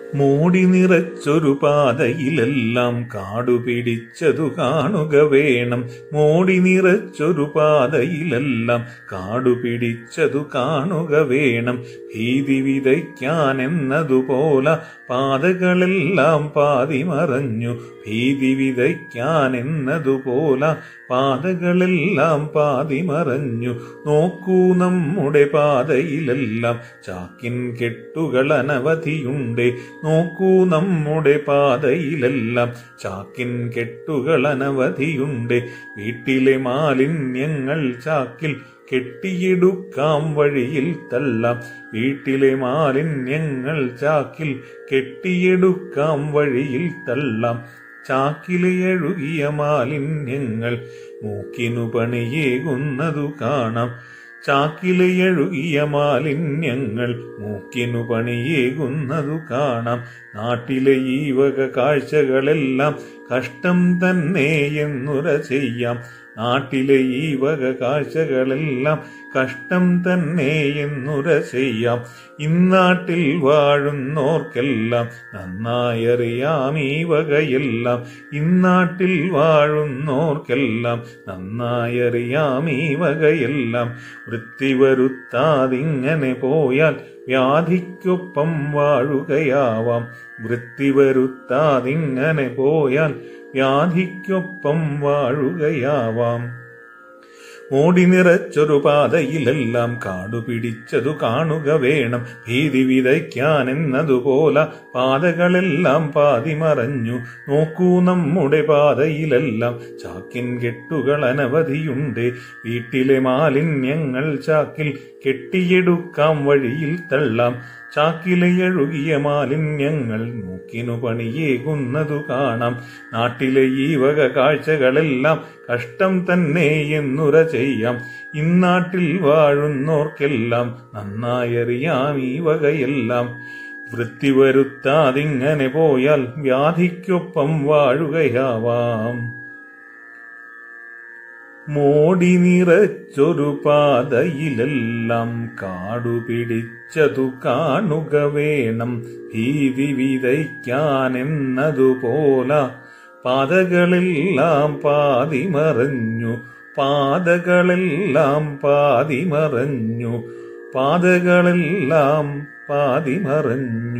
മൂടി നിറച്ചൊരു പാതയിലെല്ലാം കാടുപിടിച്ചതു കാണുക വേണം മൂടി നിറച്ചൊരു പാതയിലെല്ലാം കാടുപിടിച്ചതു കാണുക വേണം ഭീതി വിതയ്ക്കാൻ എന്നതുപോലെ പാതകളെല്ലാം പാതി മറഞ്ഞു ഭീതി വിതയ്ക്കാൻ എന്നതുപോലെ പാതകളെല്ലാം പാതി മറഞ്ഞു നോക്കൂ നമ്മുടെ പാതയിലെല്ലാം ചാക്കിൻ കെട്ടുകൾ അനവധിയുണ്ട് നോക്കൂ നമ്മുടെ പാതയിലെല്ലാം ചാക്കിൻ കെട്ടുകൾ അനവധിയുണ്ട് വീട്ടിലെ മാലിന്യങ്ങൾ ചാക്കിൽ കെട്ടിയെടുക്കാം വഴിയിൽ തള്ളാം വീട്ടിലെ മാലിന്യങ്ങൾ ചാക്കിൽ കെട്ടിയെടുക്കാം വഴിയിൽ തള്ളാം ചാക്കിലെ അഴുകിയ മാലിന്യങ്ങൾ മൂക്കിനു പണിയേകുന്നതു കാണാം ചാക്കിലെ അഴുകിയ മാലിന്യങ്ങൾ മൂക്കിനു പണിയേകുന്നതു കാണാം നാട്ടിലെ ഈ വക കാഴ്ചകളെല്ലാം കഷ്ടം തന്നെ എന്നുര ചെയ്യാം നാട്ടിലെ ഈ വക കാഴ്ചകളെല്ലാം കഷ്ടം തന്നെ എന്നുര ചെയ്യാം ഇന്നാട്ടിൽ വാഴുന്നോർക്കെല്ലാം നന്നായറിയാം ഈ വകയെല്ലാം ഇന്നാട്ടിൽ വാഴുന്നോർക്കെല്ലാം നന്നായറിയാം ഈ വകയെല്ലാം വൃത്തി വരുത്താതിങ്ങനെ പോയാൽ വ്യാധിക്കൊപ്പം വാഴുകയാവാം വൃത്തി വരുത്താതിങ്ങനെ പോയാൽ വ്യാധിക്കൊപ്പം വാഴുകയാവാം ഓടി നിറച്ചൊരു പാതയിലെല്ലാം കാടുപിടിച്ചതു കാണുക വേണം ഭീതി വിതയ്ക്കാൻ എന്നതുപോലെ പാതകളെല്ലാം പാതി മറഞ്ഞു നോക്കൂ നമ്മുടെ പാതയിലെല്ലാം ചാക്കിൻ കെട്ടുകൾ അനവധിയുണ്ട് വീട്ടിലെ മാലിന്യങ്ങൾ ചാക്കിൽ കെട്ടിയെടുക്കാം വഴിയിൽ തള്ളാം ചാക്കിലെ അഴുകിയ മാലിന്യങ്ങൾ മൂക്കിനു പണിയേകുന്നതു കാണാം നാട്ടിലെ ഈ വക കാഴ്ചകളെല്ലാം കഷ്ടം തന്നെ എന്നുര ചെയ്യാം ഇന്നാട്ടിൽ വാഴുന്നോർക്കെല്ലാം നന്നായറിയാം ഈ വകയെല്ലാം വൃത്തി വരുത്താതിങ്ങനെ പോയാൽ വ്യാധിക്കൊപ്പം വാഴുകയാവാം മോടി നിറച്ചൊരു പാതയിലെല്ലാം കാടുപിടിച്ചതു കാണുക വേണം ഭീതി വിതയ്ക്കാൻ എന്നതുപോല പാതകളെല്ലാം പാതി മറഞ്ഞു പാതകളെല്ലാം പാതി മറഞ്ഞു പാതകളെല്ലാം പാതി മറഞ്ഞു